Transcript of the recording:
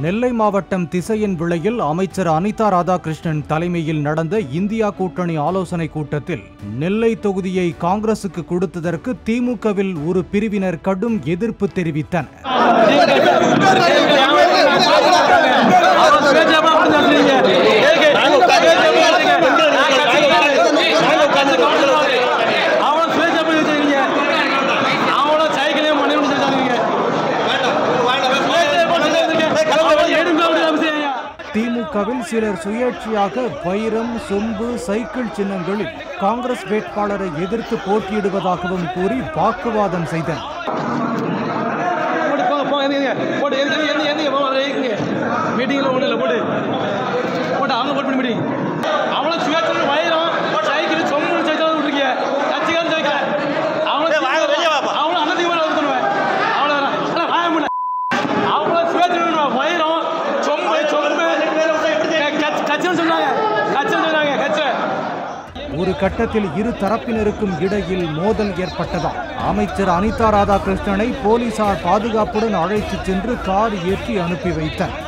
நெல்லை மாவட்டம் திசையன் விளையில் அமைச்சர் அனிதா ராதாகிருஷ்ணன் தலைமையில் நடந்த இந்தியா கூட்டணி ஆலோசனை கூட்டத்தில் நெல்லை தொகுதியை காங்கிரசுக்கு கொடுத்ததற்கு திமுகவில் ஒரு பிரிவினர் கடும் எதிர்ப்பு தெரிவித்தனர் திமுகவில் சிலர் சுயேட்சையாக வைரம் சொம்பு சைக்கிள் சின்னங்களில் காங்கிரஸ் வேட்பாளரை எதிர்த்து போட்டியிடுவதாகவும் கூறி வாக்குவாதம் செய்தனர் மீட்டிங்ல ஒண்ணு இல்ல போட்டு போட்டு அவங்க போட்டு பண்ணி மீட்டிங் அவளும் சுயேட்சை வயிறும் சைக்கிள் சொம்பு சைக்கிள் விட்டுருக்கீங்க கட்சிக்காரன் சைக்கிள் அவங்களும் அவங்களும் அண்ணன் வந்து பண்ணுவேன் அவ்வளோ வாய முடியல அவங்களும் சுயேட்சை வயிறும் சொம்பு சொம்பு கட்சின்னு சொன்னாங்க கட்சின்னு சொன்னாங்க கட்சி ஒரு கட்டத்தில் இரு தரப்பினருக்கும் இடையில் மோதல் ஏற்பட்டதால் அமைச்சர் அனிதா ராதாகிருஷ்ணனை போலீசார் பாதுகாப்புடன் அழைத்துச் சென்று கார் ஏற்றி அனுப்பி வைத்தனர்